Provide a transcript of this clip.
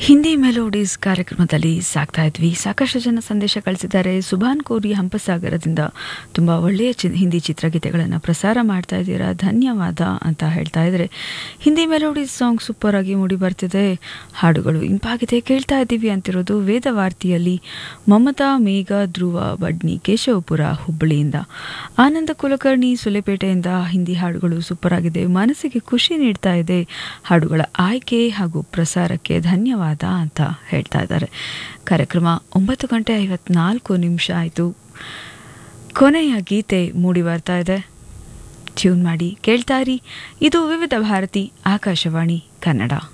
Hindi melodies ಕಾರ್ಯಕ್ರಮದಲ್ಲಿ ಸಾಕ್ತಾ ಇದ್ವಿ ಸಾಕಷ್ಟು ಜನ ಸಂದೇಶ ಕಳಿಸಿದ್ದಾರೆ ಸುಭಾನ್ ಕೋರಿ ಹಂಪಸಾಗರದಿಂದ ತುಂಬ ಒಳ್ಳೆಯ ಚಿ ಹಿಂದಿ ಚಿತ್ರಗೀತೆಗಳನ್ನು ಪ್ರಸಾರ ಮಾಡ್ತಾ ಇದ್ದೀರಾ ಧನ್ಯವಾದ ಅಂತ ಹೇಳ್ತಾ ಇದ್ದಾರೆ ಹಿಂದಿ ಮೆಲೋಡೀಸ್ ಸಾಂಗ್ ಸೂಪರ್ ಆಗಿ ಮೂಡಿ ಬರ್ತಿದೆ ಹಾಡುಗಳು ಇಂಪಾಗಿದೆ ಕೇಳ್ತಾ ಇದ್ದೀವಿ ಅಂತಿರೋದು ವೇದವಾರ್ತಿಯಲ್ಲಿ ಮಮತಾ ಮೇಘ ಧ್ರುವ ಬಡ್ನಿ ಕೇಶವಪುರ ಹುಬ್ಬಳ್ಳಿಯಿಂದ ಆನಂದ ಕುಲಕರ್ಣಿ ಸುಲೆಪೇಟೆಯಿಂದ ಹಿಂದಿ ಹಾಡುಗಳು ಸೂಪರ್ ಆಗಿದೆ ಮನಸ್ಸಿಗೆ ಖುಷಿ ನೀಡ್ತಾ ಇದೆ ಹಾಡುಗಳ ಆಯ್ಕೆ ಹಾಗೂ ಪ್ರಸಾರಕ್ಕೆ ಧನ್ಯವಾದ ಅಂತ ಹೇಳ್ತಾ ಇದ್ದಾರೆ ಕಾರ್ಯಕ್ರಮ ಒಂಬತ್ತು ಗಂಟೆ ಐವತ್ನಾಲ್ಕು ನಿಮಿಷ ಆಯಿತು ಕೊನೆಯ ಗೀತೆ ಮೂಡಿ ಬರ್ತಾ ಇದೆ ಟ್ಯೂನ್ ಮಾಡಿ ಕೇಳ್ತಾ ಇರಿ ಇದು ವಿವಿಧ ಭಾರತಿ ಆಕಾಶವಾಣಿ ಕನ್ನಡ